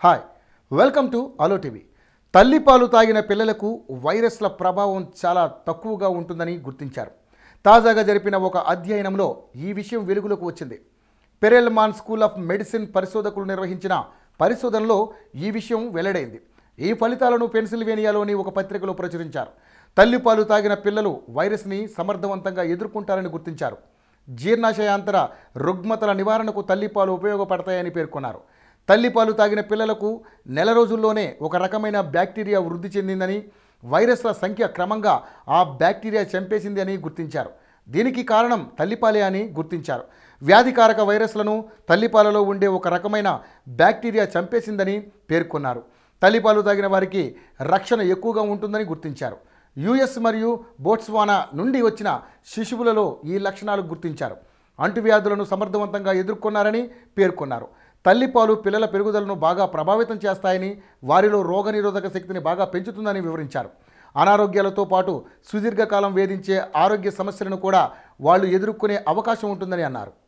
hi welcome to అలో TV తల్లిపాలు తాగిన పిల్లలకు వైరస్ల ప్రభావం చాలా తక్కువగా ఉంటుందని గుర్తించారు తాజాగా జరిపిన ఒక అధ్యయనంలో ఈ విషయం వెలుగులోకి వచ్చింది పెరెల్మాన్ స్కూల్ ఆఫ్ మెడిసిన్ పరిశోధకులు నిర్వహించిన పరిశోధనలో ఈ విషయం వెల్లడైంది ఈ ఫలితాలను పెన్సిల్వేనియాలోని ఒక పత్రికలో ప్రచురించారు తల్లిపాలు తాగిన పిల్లలు వైరస్ని సమర్థవంతంగా ఎదుర్కొంటారని గుర్తించారు జీర్ణాశయాంతర రుగ్మతల నివారణకు తల్లిపాలు ఉపయోగపడతాయని పేర్కొన్నారు తల్లిపాలు తాగిన పిల్లలకు నెల రోజుల్లోనే ఒక రకమైన బ్యాక్టీరియా వృద్ధి చెందిందని వైరస్ల సంఖ్య క్రమంగా ఆ బ్యాక్టీరియా చంపేసింది అని గుర్తించారు దీనికి కారణం తల్లిపాలే అని గుర్తించారు వ్యాధికారక వైరస్లను తల్లిపాలలో ఉండే ఒక రకమైన బ్యాక్టీరియా చంపేసిందని పేర్కొన్నారు తల్లిపాలు తాగిన వారికి రక్షణ ఎక్కువగా ఉంటుందని గుర్తించారు యుఎస్ మరియు బోట్స్వానా నుండి వచ్చిన శిశువులలో ఈ లక్షణాలు గుర్తించారు అంటువ్యాధులను సమర్థవంతంగా ఎదుర్కొన్నారని పేర్కొన్నారు తల్లిపాలు పిల్లల పెరుగుదలను బాగా ప్రభావితం చేస్తాయని వారిలో రోగనిరోధక శక్తిని బాగా పెంచుతుందని వివరించారు అనారోగ్యాలతో పాటు సుదీర్ఘకాలం వేధించే ఆరోగ్య సమస్యలను కూడా వాళ్ళు ఎదుర్కొనే అవకాశం ఉంటుందని అన్నారు